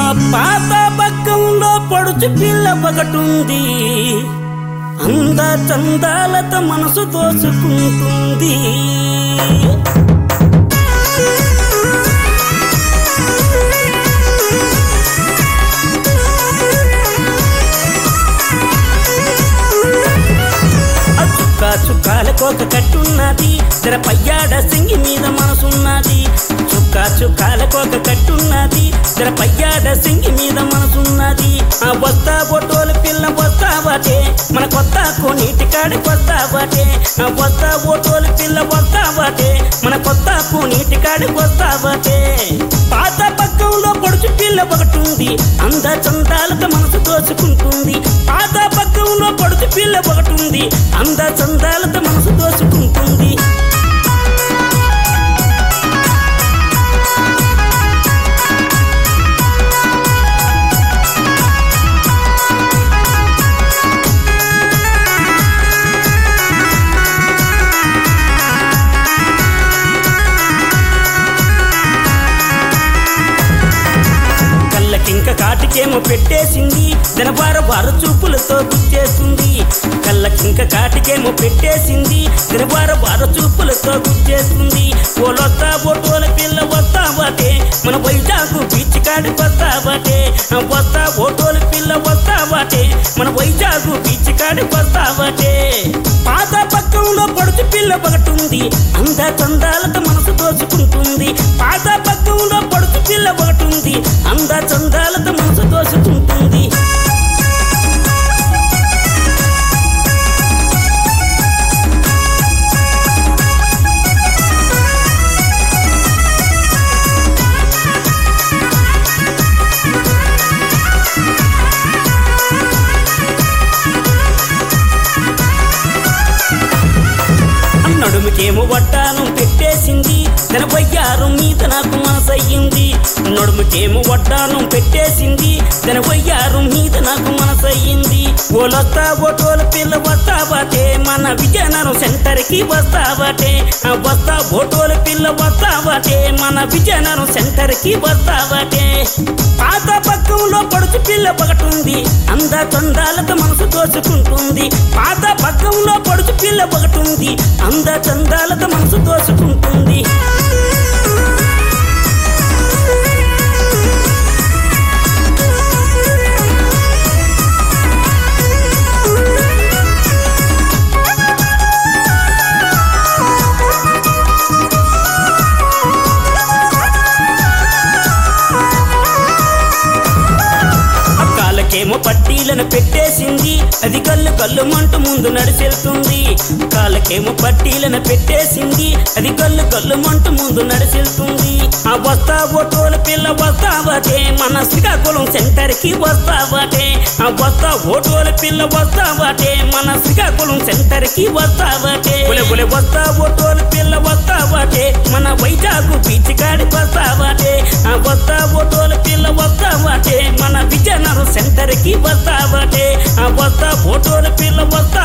పాత పక్కంలో పడుచు పిల్ల ఒకటుంది అంద చందాలత మనసు దోచుకుంటుంది ఆ చుక్క చుక్కాలకొక కట్టున్నది తెర పయ్యాడ సింగి మీద మనసున్నది చుక్క చుక్కాలకొక కట్టున్నది తెర పయ్యాడ సింగి మీద మనసున్నది ఆ వస్తా బొట్టోలు పిల్ల వస్తావటే మన కొత్త కోనీటి కాడికి వస్తావటే ఆ వస్తా బొట్టోలు పిల్ల వస్తావటే మన కొత్త కోనీటి కాడికి వస్తావటే పాత పక్కంలో పొడుచు పిల్ల ఒకటి ఉంది అంద చందాలతో మనసు దోచుకుంటుంది పాత పక్కంలో పొడుచు పిల్ల ఒకటి ఉంది అంద చందాలతో మనసు దోచుకుంటుంది కళ్ళకింక కాటికేమో పెట్టేసింది దినవార వార చూపులతో గుచ్చేస్తుంది కళ్ళకింక కాటికేమో పెట్టేసింది దినవార వార చూపులతో గుచ్చేస్తుంది ఓలొస్తా బొటోల పిల్ల వస్తావటే మన వైజాగ్ బీచ్ కాడికి వస్తావటే ఆ వస్తా బొటోల పిల్ల వస్తావటే మన వైజాగ్ బీచ్ కాడికి వస్తావటే పాత పక్కంలో పడుచు పిల్ల ఒకటి ఉంది అంద చందాలతో మనసు దోచుకుంటుంది పాత పక్కంలో పడుచు పిల్ల ఒకటి ఉంది అంద చందాలతో మనసు దోచుకుంటుంది నడుముకేమో వడ్డాను పెట్టేసింది తన వయ్యారు మీద నాకు మనసయ్యింది నడుముకేమో వడ్డాను పెట్టేసింది తన వయ్యారు మీద నాకు మనసయ్యింది ఓలొస్తా ఓటోల పిల్ల వస్తావటే మన విజయనగరం సెంటర్ కి వస్తావటే ఆ వస్తా ఓటోల పిల్ల వస్తావటే మన విజయనగరం సెంటర్ కి వస్తావటే పాత పక్కంలో పడుచు పిల్ల ఒకటి ఉంది అంద చందాలతో మనసు దోచుకుంటుంది పాత పక్కంలో పడుచు పిల్ల ఒకటి ఉంది అంద చందాలతో మనసు దోచుకుంటుంది కాళ్ళకేమో పట్టీలను పెట్టేసింది అది కళ్ళు కళ్ళు మంటూ ముందు నడిచెళ్తుంది కాళ్ళకేమో పట్టీలను పెట్టేసింది అది కళ్ళు కళ్ళు మంటూ ముందు నడిచెళ్తుంది ఆ వస్తా ఓటోల పిల్ల వస్తావటే మన శ్రీకాకుళం సెంటర్ కి వస్తావటే ఆ వస్తా ఓటోల పిల్ల వస్తావటే మన శ్రీకాకుళం సెంటర్ కి వస్తావటే బులె బులె వస్తా ఓటోల పిల్ల వస్తావటే మన వైజాగ్ బీచ్ కాడికి వస్తావటే ఆ వస్తా ఓటోల పిల్ల వస్తావటే మన విజయనగరం సెంటర్ కి వస్తావటే ఆ వస్తా ఓటోల పిల్ల వస్తా